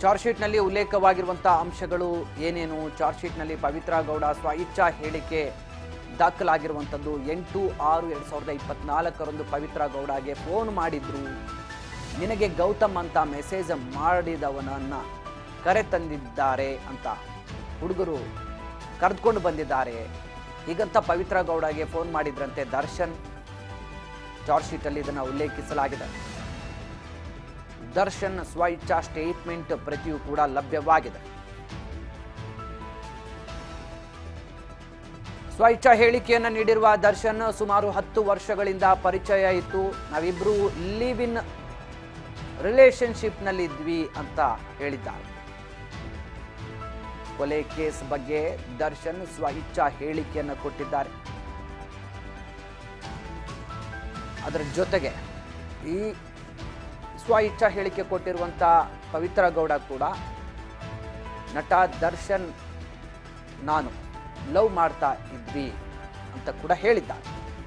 charge ಶೀಟ್ನಲ್ಲಿ ಉಲ್ಲೇಖವಾಗಿರುವಂತಹ ಅಂಶಗಳು ಏನೇನು ಚಾರ್ಜ್ ಶೀಟ್ನಲ್ಲಿ ಪವಿತ್ರ ಗೌಡ ಸ್ವ ಇಚ್ಛಾ ಹೇಳಿಕೆ ದಾಖಲಾಗಿರುವಂಥದ್ದು ಎಂಟು ಆರು ಎರಡು ಸಾವಿರದ ಇಪ್ಪತ್ನಾಲ್ಕರಂದು ಪವಿತ್ರ ಗೌಡಗೆ ಫೋನ್ ಮಾಡಿದ್ರು ನಿನಗೆ ಗೌತಮ್ ಅಂತ ಮೆಸೇಜ್ ಮಾಡಿದವನನ್ನ ಕರೆ ತಂದಿದ್ದಾರೆ ಅಂತ ಹುಡುಗರು ಕರೆದುಕೊಂಡು ಬಂದಿದ್ದಾರೆ ಹೀಗಂತ ಪವಿತ್ರ ಗೌಡಗೆ ಫೋನ್ ಮಾಡಿದ್ರಂತೆ ದರ್ಶನ್ ಚಾರ್ಜ್ ಶೀಟಲ್ಲಿ ಇದನ್ನು ಉಲ್ಲೇಖಿಸಲಾಗಿದೆ ದರ್ಶನ್ ಸ್ವ ಇಚ್ಛಾ ಸ್ಟೇಟ್ಮೆಂಟ್ ಪ್ರತಿಯೂ ಕೂಡ ಲಭ್ಯವಾಗಿದೆ ಸ್ವ ಇಚ್ಛಾ ಹೇಳಿಕೆಯನ್ನು ನೀಡಿರುವ ದರ್ಶನ್ ಸುಮಾರು ಹತ್ತು ವರ್ಷಗಳಿಂದ ಪರಿಚಯ ಇತ್ತು ನಾವಿಬ್ರು ಲಿವ್ ಇನ್ ರಿಲೇಶನ್ಶಿಪ್ನಲ್ಲಿ ಇದ್ವಿ ಅಂತ ಹೇಳಿದ್ದಾರೆ ಕೊಲೆ ಕೇಸ್ ಬಗ್ಗೆ ದರ್ಶನ್ ಸ್ವ ಇಚ್ಛಾ ಹೇಳಿಕೆಯನ್ನು ಕೊಟ್ಟಿದ್ದಾರೆ ಅದರ ಜೊತೆಗೆ ಈ ಸ್ವ ಇಚ್ಛಾ ಹೇಳಿಕೆ ಕೊಟ್ಟಿರುವಂಥ ಪವಿತ್ರ ಗೌಡ ಕೂಡ ನಟ ದರ್ಶನ್ ನಾನು ಲವ್ ಮಾಡ್ತಾ ಇದ್ವಿ ಅಂತ ಕೂಡ ಹೇಳಿದ್ದಾರೆ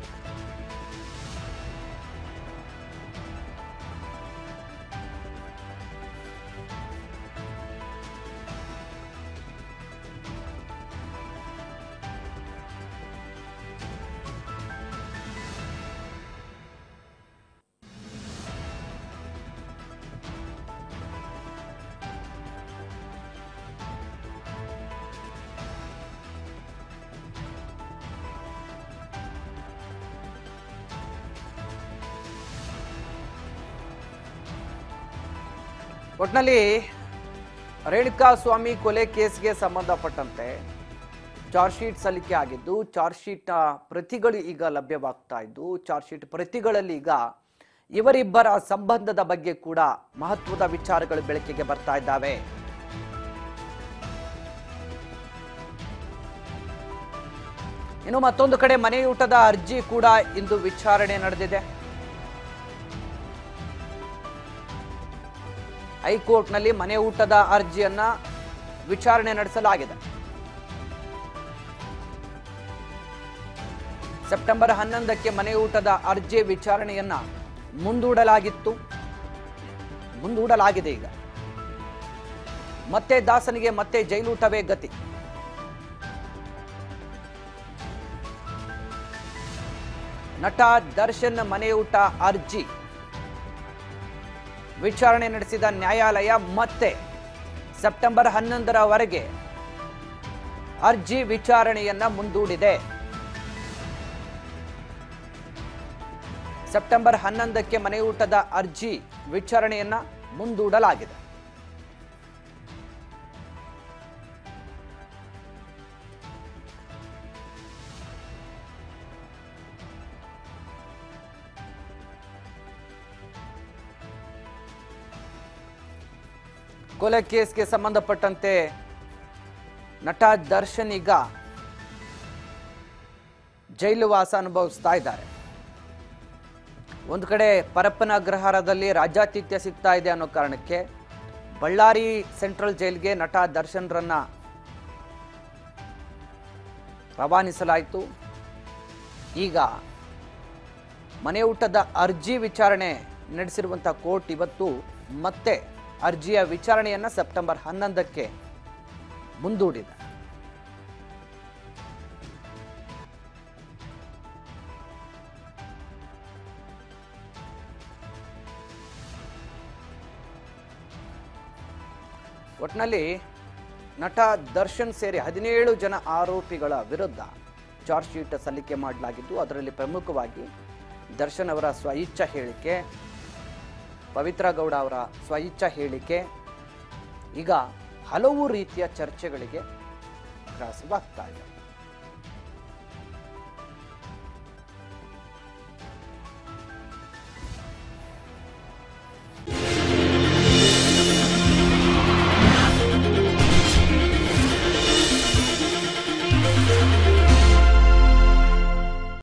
ಒಟ್ಟಿನಲ್ಲಿ ರೇಣುಕಾ ಸ್ವಾಮಿ ಕೊಲೆ ಕೇಸ್ಗೆ ಸಂಬಂಧಪಟ್ಟಂತೆ ಚಾರ್ಜ್ ಶೀಟ್ ಸಲ್ಲಿಕೆ ಆಗಿದ್ದು ಚಾರ್ಜ್ ಶೀಟ್ ಪ್ರತಿಗಳು ಈಗ ಲಭ್ಯವಾಗ್ತಾ ಇದ್ದು ಚಾರ್ಜ್ ಶೀಟ್ ಪ್ರತಿಗಳಲ್ಲಿ ಈಗ ಇವರಿಬ್ಬರ ಸಂಬಂಧದ ಬಗ್ಗೆ ಕೂಡ ಮಹತ್ವದ ವಿಚಾರಗಳು ಬೆಳಕಿಗೆ ಬರ್ತಾ ಇದ್ದಾವೆ ಇನ್ನು ಮತ್ತೊಂದು ಕಡೆ ಮನೆಯೂಟದ ಅರ್ಜಿ ಕೂಡ ಇಂದು ವಿಚಾರಣೆ ನಡೆದಿದೆ ಹೈಕೋರ್ಟ್ನಲ್ಲಿ ಮನೆ ಊಟದ ಅರ್ಜಿಯನ್ನ ವಿಚಾರಣೆ ನಡೆಸಲಾಗಿದೆ ಸೆಪ್ಟೆಂಬರ್ ಹನ್ನೊಂದಕ್ಕೆ ಮನೆ ಊಟದ ಅರ್ಜಿ ವಿಚಾರಣೆಯನ್ನ ಮುಂದೂಡಲಾಗಿತ್ತು ಮುಂದೂಡಲಾಗಿದೆ ಈಗ ಮತ್ತೆ ದಾಸನಿಗೆ ಮತ್ತೆ ಜೈಲೂಟವೇ ಗತಿ ನಟ ದರ್ಶನ್ ಮನೆಯೂಟ ಅರ್ಜಿ ವಿಚಾರಣೆ ನಡೆಸಿದ ನ್ಯಾಯಾಲಯ ಮತ್ತೆ ಸೆಪ್ಟೆಂಬರ್ ಹನ್ನೊಂದರವರೆಗೆ ಅರ್ಜಿ ವಿಚಾರಣೆಯನ್ನ ಮುಂದೂಡಿದೆ ಸೆಪ್ಟೆಂಬರ್ ಹನ್ನೊಂದಕ್ಕೆ ಮನೆಯೂಟದ ಅರ್ಜಿ ವಿಚಾರಣೆಯನ್ನ ಮುಂದೂಡಲಾಗಿದೆ ಕೊಲೆ ಕೇಸ್ಗೆ ಸಂಬಂಧಪಟ್ಟಂತೆ ನಟ ದರ್ಶನ್ ಈಗ ಜೈಲು ವಾಸ ಅನುಭವಿಸ್ತಾ ಇದ್ದಾರೆ ಒಂದು ಕಡೆ ಪರಪ್ಪನ ಅಗ್ರಹಾರದಲ್ಲಿ ರಾಜ್ಯಾತಿಥ್ಯ ಸಿಗ್ತಾ ಇದೆ ಅನ್ನೋ ಕಾರಣಕ್ಕೆ ಬಳ್ಳಾರಿ ಸೆಂಟ್ರಲ್ ಜೈಲ್ಗೆ ನಟ ದರ್ಶನ್ರನ್ನ ರವಾನಿಸಲಾಯಿತು ಈಗ ಮನೆ ಊಟದ ಅರ್ಜಿ ವಿಚಾರಣೆ ನಡೆಸಿರುವಂಥ ಕೋರ್ಟ್ ಇವತ್ತು ಮತ್ತೆ ಅರ್ಜಿಯ ವಿಚಾರಣೆಯನ್ನ ಸೆಪ್ಟೆಂಬರ್ ಹನ್ನೊಂದಕ್ಕೆ ಮುಂದೂಡಿದೆ ಒಟ್ಟಿನಲ್ಲಿ ನಟ ದರ್ಶನ್ ಸೇರಿ ಹದಿನೇಳು ಜನ ಆರೋಪಿಗಳ ವಿರುದ್ಧ ಚಾರ್ಜ್ ಶೀಟ್ ಸಲ್ಲಿಕೆ ಮಾಡಲಾಗಿದ್ದು ಅದರಲ್ಲಿ ಪ್ರಮುಖವಾಗಿ ದರ್ಶನ್ ಅವರ ಸ್ವಇಚ್ಛಾ ಹೇಳಿಕೆ ಪವಿತ್ರ ಗೌಡ ಅವರ ಸ್ವಇಚ್ಛಾ ಹೇಳಿಕೆ ಈಗ ಹಲವು ರೀತಿಯ ಚರ್ಚೆಗಳಿಗೆ ಗ್ರಾಸವಾಗ್ತಾ ಇದೆ